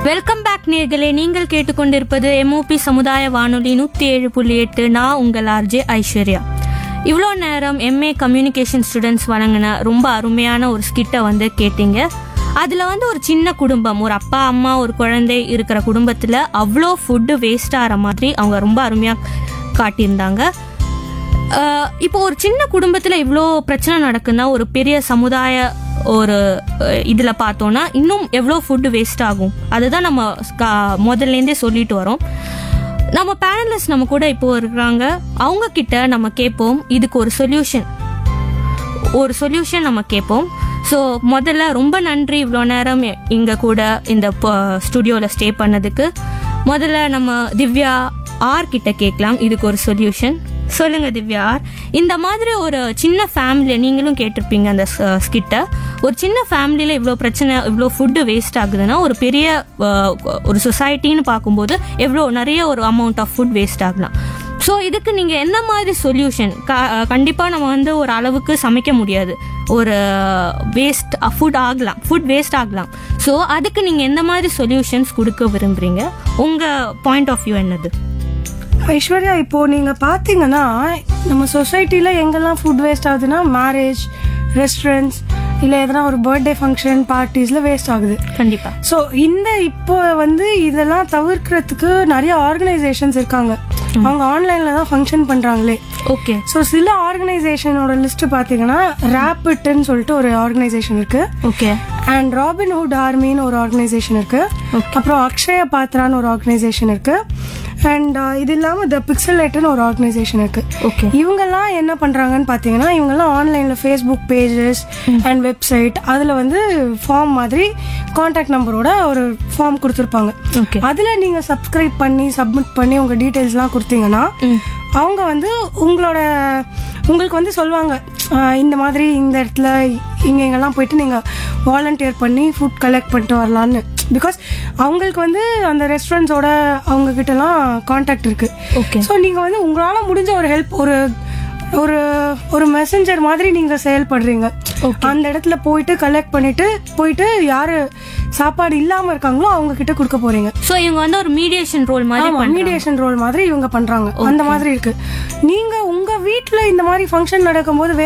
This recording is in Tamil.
வெல்கம் பேக் நேர்களே நீங்கள் கேட்டுக்கொண்டிருப்பது எம்ஓபி சமுதாய வானொலி நூற்றி ஏழு புள்ளி எட்டு நான் உங்கள் ஆர்ஜே ஐஸ்வர்யா இவ்வளோ நேரம் எம்ஏ கம்யூனிகேஷன் ஸ்டூடெண்ட்ஸ் வழங்கின ரொம்ப அருமையான ஒரு ஸ்கிட்டை வந்து கேட்டீங்க அதில் வந்து ஒரு சின்ன குடும்பம் ஒரு அப்பா அம்மா ஒரு குழந்தை இருக்கிற குடும்பத்தில் அவ்வளோ ஃபுட்டு வேஸ்ட் ஆகிற மாதிரி அவங்க ரொம்ப அருமையாக காட்டியிருந்தாங்க அஹ் இப்போ ஒரு சின்ன குடும்பத்தில் இவ்வளோ பிரச்சனை நடக்குன்னா ஒரு பெரிய சமுதாய ஒரு அஹ், இதுல பார்த்தோம்னா இன்னும் எவ்வளோ ஃபுட்டு வேஸ்ட் ஆகும் அதுதான் நம்ம கா- முதல்லேருந்தே சொல்லிட்டு வரோம் நம்ம பேனலிஸ்ட் நம்ம கூட இப்போ இருக்கிறாங்க அவங்க கிட்ட நம்ம கேட்போம் இதுக்கு ஒரு சொல்யூஷன் ஒரு சொல்யூஷன் நம்ம கேட்போம் ஸோ முதல்ல ரொம்ப நன்றி இவ்வளோ நேரம் எ- இங்க கூட இந்த ஸ்டுடியோவில் ஸ்டே பண்ணதுக்கு முதல்ல நம்ம திவ்யா ஆர் கிட்ட கேட்கலாம் இதுக்கு ஒரு சொல்யூஷன் சொல்லுங்க திவ்யா ஆர் இந்த மாதிரி ஒரு சின்ன ஃபேமிலி நீங்களும் கேட்டிருப்பீங்க அந்த ஸ்கிட்ட ஒரு சின்ன ஃபேமிலியில் இவ்வளோ பிரச்சனை இவ்வளோ ஃபுட்டு வேஸ்ட் ஆகுதுன்னா ஒரு பெரிய அஹ், ஒரு சொசைட்டின்னு பார்க்கும்போது எவ்வளோ நிறைய ஒரு அமௌண்ட் ஆஃப் ஃபுட் வேஸ்ட் ஆகலாம் ஸோ இதுக்கு நீங்கள் என்ன மாதிரி சொல்யூஷன் கண்டிப்பாக நம்ம வந்து ஒரு அளவுக்கு சமைக்க முடியாது ஒரு வேஸ்ட் ஃபுட் ஆகலாம் ஃபுட் வேஸ்ட் ஆகலாம் ஸோ அதுக்கு நீங்கள் எந்த மாதிரி சொல்யூஷன்ஸ் கொடுக்க விரும்புறீங்க உங்கள் பாயிண்ட் ஆஃப் வியூ என்னது ஐஸ்வர்யா இப்போ நீங்க பாத்தீங்கன்னா நம்ம சொசைட்டில எங்கெல்லாம் ஃபுட் வேஸ்ட் ஆகுதுன்னா மேரேஜ் ரெஸ்டாரண்ட்ஸ் இல்ல எதனா ஒரு பர்த்டே ஃபங்க்ஷன் பார்ட்டிஸ்ல வேஸ்ட் ஆகுது கண்டிப்பாக ஸோ இந்த இப்போ வந்து இதெல்லாம் தவிர்க்கிறதுக்கு நிறைய ஆர்கனைசேஷன்ஸ் இருக்காங்க அவங்க ஆன்லைன்ல தான் ஃபங்க்ஷன் பண்றாங்களே ஓகே ஸோ சில ஆர்கனைசேஷனோட லிஸ்ட் பார்த்தீங்கன்னா ரேபிட்னு சொல்லிட்டு ஒரு ஆர்கனைசேஷன் இருக்கு ஓகே அண்ட் ராபின்ஹுட் ஆர்மின்னு ஒரு ஆர்கனைசேஷன் இருக்கு அப்புறம் அக்ஷய பாத்ரான்னு ஒரு ஆர்கனைசேஷன் இருக்கு அண்ட் இது இல்லாம த பிக்சலேட்னு ஒரு ஆர்கனைசேஷன் இருக்கு ஓகே இவங்கெல்லாம் என்ன பண்றாங்கன்னு பாத்தீங்கன்னா இவங்கெல்லாம் ஆன்லைன்ல ஃபேஸ்புக் பேஜஸ் அண்ட் வெப்சைட் அதுல வந்து ஃபார்ம் மாதிரி காண்டாக்ட் நம்பரோட ஒரு ஃபார்ம் கொடுத்துருப்பாங்க ஓகே அதுல நீங்க சப்ஸ்கிரைப் பண்ணி சப்மிட் பண்ணி உங்க டீடைல்ஸ்லாம் கொடுத்தீங்கன்னா அவங்க வந்து உங்களோட உங்களுக்கு வந்து சொல்லுவாங்க ஆஹ் இந்த மாதிரி இந்த இடத்துல இங்க இங்கெல்லாம் போயிட்டு நீங்க வாலண்டியர் பண்ணி ஃபுட் கலெக்ட் பண்ணிட்டு வரலான்னு பிகாஸ் அவங்களுக்கு வந்து அந்த ரெஸ்டாரண்ட்ஸோட அவங்க கிட்டலாம் காண்டாக்ட் இருக்கு ஓகே ஸோ நீங்க வந்து உங்களால முடிஞ்ச ஒரு ஹெல்ப் ஒரு ஒரு ஒரு மெசஞ்சர் மாதிரி நீங்க செயல்படுறீங்க அந்த இடத்துல போயிட்டு கலெக்ட் பண்ணிட்டு போயிட்டு யாரு சாப்பாடு இல்லாம இருக்காங்களோ அவங்க கிட்ட கொடுக்க போறீங்க ஸோ இவங்க வந்து ஒரு மீடியேஷன் ரோல் மாதிரி பண்றாங்க. மீடியேஷன் ரோல் மாதிரி இவங்க பண்றாங்க அந்த மாதிரி இருக்கு நீங்க உங்க வீட்ல இந்த மாதிரி ஃபங்க்ஷன் நடக்கும்போது